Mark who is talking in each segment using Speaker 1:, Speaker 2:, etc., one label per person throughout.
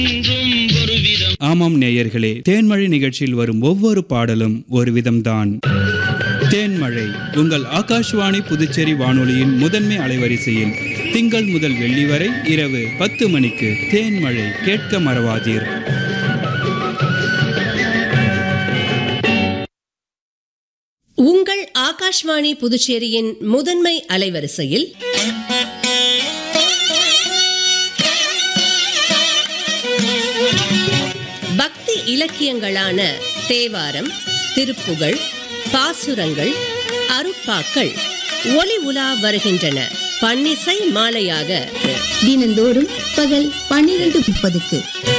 Speaker 1: ஆமாம் நேயர்களே தேன்மழை நிகழ்ச்சியில் வரும் ஒவ்வொரு பாடலும் ஒரு விதம்தான் தேன்மழை உங்கள் ஆகாஷ்வாணி புதுச்சேரி வானொலியின் முதன்மை அலைவரிசையில் திங்கள் முதல் வெள்ளி வரை இரவு பத்து மணிக்கு தேன்மழை கேட்க மறவாதீர்
Speaker 2: உங்கள் ஆகாஷ்வாணி புதுச்சேரியின் முதன்மை அலைவரிசையில் பக்தி இலக்கியங்களான தேவாரம் திருப்புகழ் பாசுரங்கள் அருப்பாக்கள் ஒலி உலா வருகின்றன பன்னிசை மாலையாக
Speaker 3: தினந்தோறும் பகல் பன்னிரண்டு முப்பதுக்கு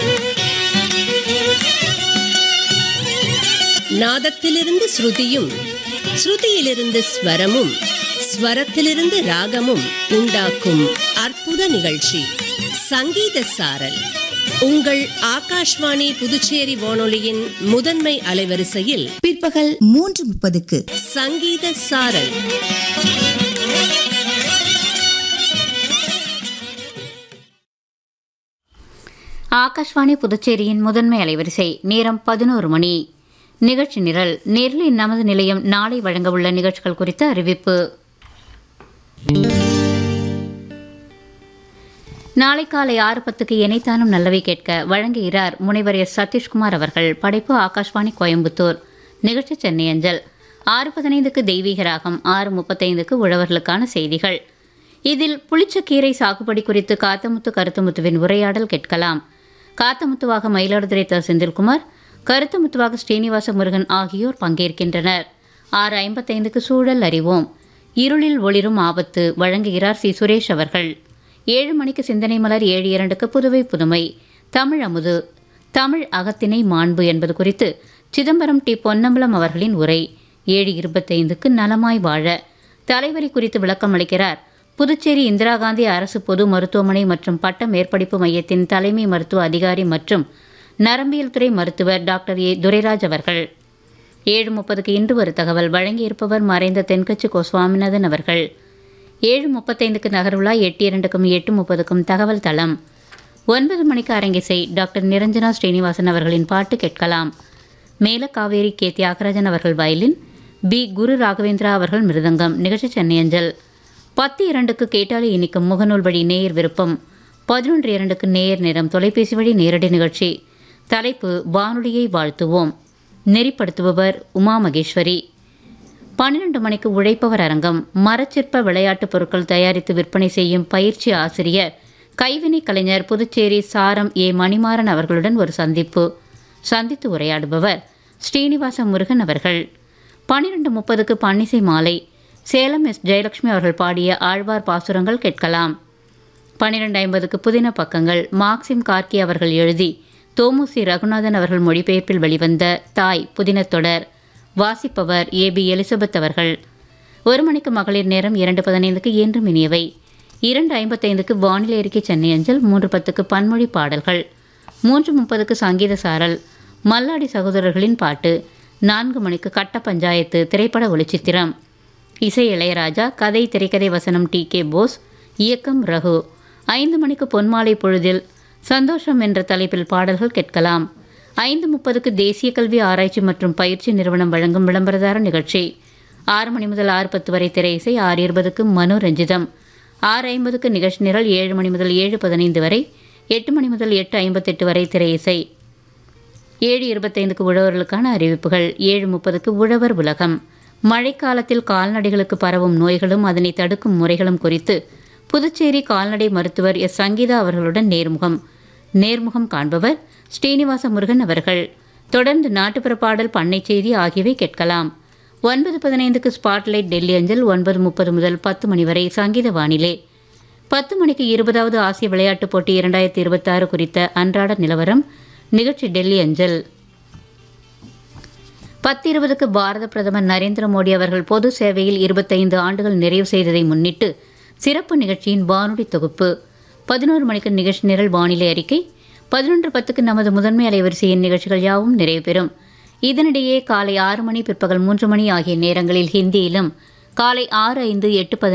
Speaker 2: நாதத்திலிருந்து ஸ்ருதியும் ஸ்ருதியிலிருந்து ஸ்வரமும் ஸ்வரத்திலிருந்து ராகமும் உண்டாக்கும் அற்புத நிகழ்ச்சி சங்கீத சாரல் உங்கள் ஆகாஷ்வாணி புதுச்சேரி வானொலியின் முதன்மை அலைவரிசையில்
Speaker 3: பிற்பகல் மூன்று முப்பதுக்கு
Speaker 2: சங்கீத சாரல்
Speaker 4: ஆகாஷ்வாணி புதுச்சேரியின் முதன்மை அலைவரிசை நேரம் பதினோரு மணி நிகழ்ச்சி நிரல் நேரில் நமது நிலையம் நாளை வழங்கவுள்ள நிகழ்ச்சிகள் குறித்த அறிவிப்பு நாளை காலை ஆறு பத்துக்கு இணைத்தானும் நல்லவை கேட்க வழங்குகிறார் முனைவர் எஸ் சதீஷ்குமார் அவர்கள் படைப்பு ஆகாஷ்வாணி கோயம்புத்தூர் நிகழ்ச்சி சென்னை அஞ்சல் ஆறு பதினைந்துக்கு தெய்வீக ராகம் ஆறு முப்பத்தைந்துக்கு உழவர்களுக்கான செய்திகள் இதில் புளிச்சக்கீரை சாகுபடி குறித்து காத்தமுத்து கருத்துமுத்துவின் உரையாடல் கேட்கலாம் காத்தமுத்துவாக மயிலாடுதுறை த செந்தில்குமார் கருத்துமுத்துவாக ஸ்ரீனிவாச முருகன் ஆகியோர் பங்கேற்கின்றனர் ஆறு ஐம்பத்தைந்துக்கு சூழல் அறிவோம் இருளில் ஒளிரும் ஆபத்து வழங்குகிறார் சி சுரேஷ் அவர்கள் ஏழு மணிக்கு சிந்தனை மலர் ஏழு இரண்டுக்கு புதுவை புதுமை தமிழ் அமுது தமிழ் அகத்திணை மாண்பு என்பது குறித்து சிதம்பரம் டி பொன்னம்பலம் அவர்களின் உரை ஏழு இருபத்தைந்துக்கு நலமாய் வாழ தலைவரி குறித்து விளக்கம் அளிக்கிறார் புதுச்சேரி இந்திரா காந்தி அரசு பொது மருத்துவமனை மற்றும் பட்ட மேற்படிப்பு மையத்தின் தலைமை மருத்துவ அதிகாரி மற்றும் நரம்பியல் துறை மருத்துவர் டாக்டர் ஏ துரைராஜ் அவர்கள் ஏழு முப்பதுக்கு இன்று ஒரு தகவல் வழங்கியிருப்பவர் மறைந்த தென்கட்சி கோ சுவாமிநாதன் அவர்கள் ஏழு முப்பத்தைந்துக்கு நகர்வுலா எட்டு இரண்டுக்கும் எட்டு முப்பதுக்கும் தகவல் தளம் ஒன்பது மணிக்கு அரங்கிசை டாக்டர் நிரஞ்சனா ஸ்ரீனிவாசன் அவர்களின் பாட்டு கேட்கலாம் மேல காவேரி கே தியாகராஜன் அவர்கள் வயலின் பி குரு ராகவேந்திரா அவர்கள் மிருதங்கம் நிகழ்ச்சி சென்னை அஞ்சல் பத்து இரண்டுக்கு கேட்டாலே இனிக்கும் முகநூல் வழி நேயர் விருப்பம் பதினொன்று இரண்டுக்கு நேயர் நேரம் தொலைபேசி வழி நேரடி நிகழ்ச்சி தலைப்பு வானொலியை வாழ்த்துவோம் நெறிப்படுத்துபவர் உமா மகேஸ்வரி பன்னிரண்டு மணிக்கு உழைப்பவர் அரங்கம் மரச்சிற்ப விளையாட்டுப் பொருட்கள் தயாரித்து விற்பனை செய்யும் பயிற்சி ஆசிரியர் கைவினை கலைஞர் புதுச்சேரி சாரம் ஏ மணிமாறன் அவர்களுடன் ஒரு சந்திப்பு சந்தித்து உரையாடுபவர் ஸ்ரீனிவாச முருகன் அவர்கள் பன்னிரண்டு முப்பதுக்கு பன்னிசை மாலை சேலம் எஸ் ஜெயலட்சுமி அவர்கள் பாடிய ஆழ்வார் பாசுரங்கள் கேட்கலாம் பன்னிரெண்டு ஐம்பதுக்கு புதின பக்கங்கள் மார்க்சிம் கார்கி அவர்கள் எழுதி தோமுசி ரகுநாதன் அவர்கள் மொழிபெயர்ப்பில் வெளிவந்த தாய் புதினத் தொடர் வாசிப்பவர் ஏ பி எலிசபெத் அவர்கள் ஒரு மணிக்கு மகளிர் நேரம் இரண்டு பதினைந்துக்கு என்றும் இனியவை இரண்டு ஐம்பத்தைந்துக்கு வானிலை அறிக்கை சென்னை அஞ்சல் மூன்று பத்துக்கு பன்மொழி பாடல்கள் மூன்று முப்பதுக்கு சங்கீத சாரல் மல்லாடி சகோதரர்களின் பாட்டு நான்கு மணிக்கு கட்ட பஞ்சாயத்து திரைப்பட ஒளிச்சித்திரம் இசை இளையராஜா கதை திரைக்கதை வசனம் டி கே போஸ் இயக்கம் ரகு ஐந்து மணிக்கு பொன்மாலை பொழுதில் சந்தோஷம் என்ற தலைப்பில் பாடல்கள் கேட்கலாம் ஐந்து முப்பதுக்கு தேசிய கல்வி ஆராய்ச்சி மற்றும் பயிற்சி நிறுவனம் வழங்கும் விளம்பரதார நிகழ்ச்சி ஆறு மணி முதல் ஆறு பத்து வரை திரை இசை ஆறு இருபதுக்கு மனோரஞ்சிதம் ஆறு ஐம்பதுக்கு நிகழ்ச்சி நிரல் ஏழு மணி முதல் ஏழு பதினைந்து வரை எட்டு மணி முதல் எட்டு ஐம்பத்தெட்டு வரை திரை இசை ஏழு இருபத்தைந்துக்கு உழவர்களுக்கான அறிவிப்புகள் ஏழு முப்பதுக்கு உழவர் உலகம் மழைக்காலத்தில் கால்நடைகளுக்கு பரவும் நோய்களும் அதனை தடுக்கும் முறைகளும் குறித்து புதுச்சேரி கால்நடை மருத்துவர் எஸ் சங்கீதா அவர்களுடன் நேர்முகம் நேர்முகம் காண்பவர் ஸ்ரீனிவாச முருகன் அவர்கள் தொடர்ந்து நாட்டுப்புற பாடல் பண்ணை செய்தி ஆகியவை கேட்கலாம் ஒன்பது பதினைந்துக்கு ஸ்பாட்லைட் டெல்லி அஞ்சல் ஒன்பது முப்பது முதல் பத்து மணி வரை சங்கீத வானிலை பத்து மணிக்கு இருபதாவது ஆசிய விளையாட்டுப் போட்டி இரண்டாயிரத்தி இருபத்தாறு குறித்த அன்றாட நிலவரம் நிகழ்ச்சி டெல்லி அஞ்சல் பத்து இருபதுக்கு பாரத பிரதமர் நரேந்திர மோடி அவர்கள் பொது சேவையில் இருபத்தைந்து ஆண்டுகள் நிறைவு செய்ததை முன்னிட்டு சிறப்பு நிகழ்ச்சியின் வானொலி தொகுப்பு பதினோரு மணிக்கு நிகழ்ச்சி நிரல் வானிலை அறிக்கை பதினொன்று பத்துக்கு நமது முதன்மை அலைவரிசையின் நிகழ்ச்சிகள் யாவும் நிறைவு பெறும் இதனிடையே காலை ஆறு மணி பிற்பகல் மூன்று மணி ஆகிய நேரங்களில் ஹிந்தியிலும் காலை ஆறு ஐந்து எட்டு பதினைந்து